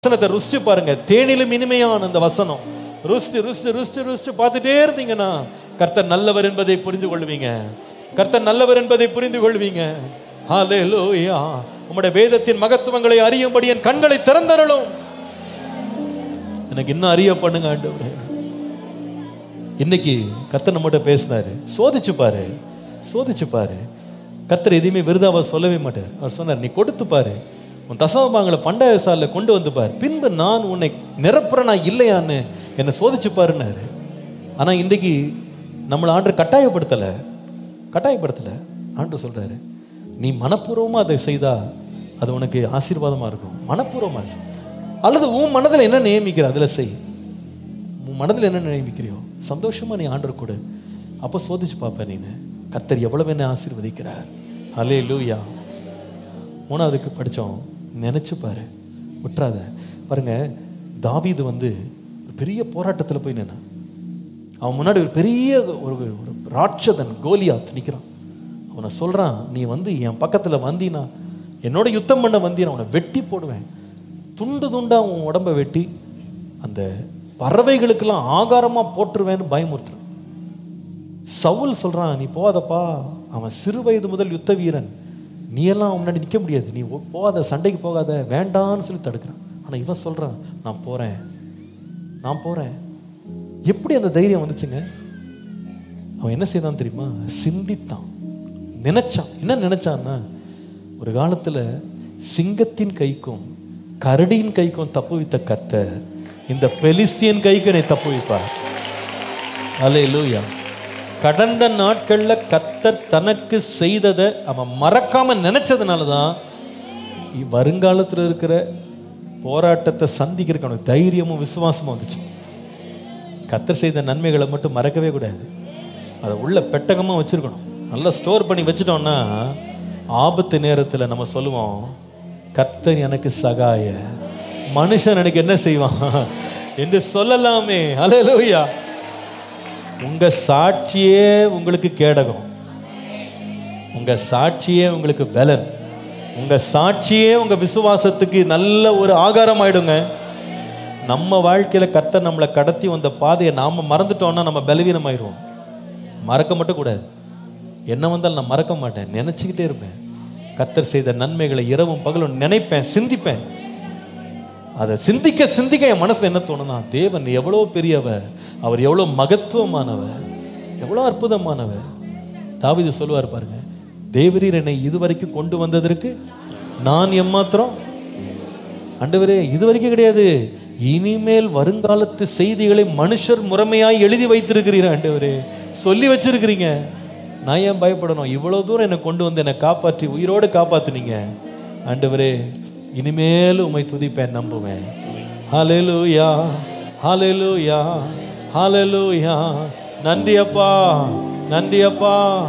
வசனத்தை ருசிச்சு பாருங்க தேனிலும் இனிமையான அந்த வசனம் ருசிச்சு ருசிச்சு ருசிச்சு ருசிச்சு பார்த்துட்டே இருந்தீங்கன்னா கர்த்தர் நல்லவர் என்பதை புரிந்து கொள்வீங்க கர்த்தர் நல்லவர் என்பதை புரிந்து கொள்வீங்க ஹalleluya உம்முடைய வேதத்தின் மகத்துவங்களை அறியும்படி என் கண்களை திறந்தரலும் எனக்கு இன்னும் அறிய பண்ணுங்க ஆண்டவரே இன்னைக்கு கர்த்தர் நம்மகிட்ட பேசினாரு சோதிச்சு பாரு சோதிச்சு பாரு கர்த்தர் எதையுமே விருதாவா சொல்லவே மாட்டார் அவர் சொன்னார் நீ கொடுத்து பாரு உன் தசமபாங்களை பண்டாய சாலில் கொண்டு வந்து பார் பின்பு நான் உன்னை நிரப்புறனா இல்லையான்னு என்னை சோதிச்சு பாருன்னாரு ஆனா இன்றைக்கு நம்மளை ஆண்டு கட்டாயப்படுத்தலை கட்டாயப்படுத்தலை ஆண்டு சொல்றாரு நீ மனப்பூர்வமா அதை செய்தா அது உனக்கு ஆசீர்வாதமா இருக்கும் மனப்பூர்வமா செய். அல்லது உன் மனதில் என்ன நியமிக்கிற அதுல செய் உன் மனதில் என்ன நியமிக்கிறியோ சந்தோஷமா நீ ஆண்டர் கொடு அப்போ சோதிச்சு பார்ப்ப நீனு கர்த்தர் எவ்வளவு என்ன ஆசீர்வதிக்கிறார் அலே லூயா மூணாவதுக்கு படித்தோம் நினைச்சு பாரு விட்டுறாத பாருங்க தாவீது வந்து ஒரு பெரிய போராட்டத்தில் போய் நின்னான் அவன் முன்னாடி ஒரு பெரிய ஒரு ஒரு ராட்சதன் கோலியாத் நிற்கிறான் அவனை சொல்றான் நீ வந்து என் பக்கத்தில் வந்தீனா என்னோட யுத்தம் பண்ண வந்தீனா அவனை வெட்டி போடுவேன் துண்டு துண்டா உன் உடம்ப வெட்டி அந்த பறவைகளுக்கெல்லாம் ஆகாரமா போட்டுருவேன்னு பயமுறுத்துறான் சவுல் சொல்றான் நீ போகாதப்பா அவன் சிறு வயது முதல் யுத்த வீரன் நீ எல்லாம் அவன் முன்னாடி நிற்க முடியாது நீ ஒ- போகாத சண்டைக்கு போகாத வேண்டான்னு சொல்லி தடுக்கிறான் ஆனா இவன் சொல்றான் நான் போறேன் நான் போறேன் எப்படி அந்த தைரியம் வந்துச்சுங்க அவன் என்ன செய்தான் தெரியுமா சிந்தித்தான் நினைச்சான் என்ன நினைச்சான்னா ஒரு காலத்துல சிங்கத்தின் கைக்கும் கரடியின் கைக்கும் தப்புவித்த கர்த்தர் இந்த பெலிஸ்தியன் கைக்கு என்னை தப்புவிப்பார் அல்லேலூயா கடந்த நாட்கள்ல கர்த்தர் தனக்கு செய்ததை அவன் மறக்காம நினைச்சதுனால தான் இ- வருங்காலத்துல இருக்கிற போராட்டத்தை சந்திக்கிறதுக்கு அவனுக்கு தைரியமும் விசுவாசமும் வந்துச்சு கர்த்தர் செய்த நன்மைகளை மட்டும் மறக்கவே கூடாது அதை உள்ள பெட்டகமா வச்சிருக்கணும் நல்லா ஸ்டோர் பண்ணி வச்சிட்டோம்னா ஆபத்து நேரத்துல நம்ம சொல்லுவோம் கர்த்தர் எனக்கு சகாய மனுஷன் எனக்கு என்ன செய்வான் என்று சொல்லலாமே அல்லேலூயா உங்க சாட்சியே உங்களுக்கு கேடகம் உங்க சாட்சியே உங்களுக்கு பலன் உங்க சாட்சியே உங்க விசுவாசத்துக்கு நல்ல ஒரு ஆகாரம் ஆயிடுங்க நம்ம வாழ்க்கையில கர்த்தர் நம்மளை கடத்தி வந்த பாதையை நாம மறந்துட்டோம்னா நம்ம பலவீனம் ஆயிடுவோம் மறக்க மட்டும் கூடாது என்ன வந்தாலும் நான் மறக்க மாட்டேன் நினைச்சுக்கிட்டே இருப்பேன் கர்த்தர் செய்த நன்மைகளை இரவும் பகலும் நினைப்பேன் சிந்திப்பேன் அதை சிந்திக்க சிந்திக்க என் மனசுல என்ன தோணுனா தேவன் எவ்வளோ பெரியவர் அவர் எவ்வளோ மகத்துவமானவர் எவ்வளோ அற்புதமானவர் தாவீது சொல்லுவார் பாருங்க தேவரீர் என்னை இதுவரைக்கும் கொண்டு வந்ததற்கு நான் எம்மாத்திரம் ஆண்டவரே இது வரைக்கும் கிடையாது இனிமேல் வருங்காலத்து செய்திகளை மனுஷர் முறைமையாய் எழுதி வைத்திருக்கிறீர் ஆண்டவரே சொல்லி வச்சிருக்கிறீங்க நான் ஏன் பயப்படணும் இவ்வளவு தூரம் என்னை கொண்டு வந்து என்னை காப்பாற்றி உயிரோடு காப்பாத்துனீங்க ஆண்டவரே இனிமேல் உம்மை துதிப்பேன் நம்புவேன் ஹalleluya ஹalleluya ஹalleluya நன்றி அப்பா நன்றி அப்பா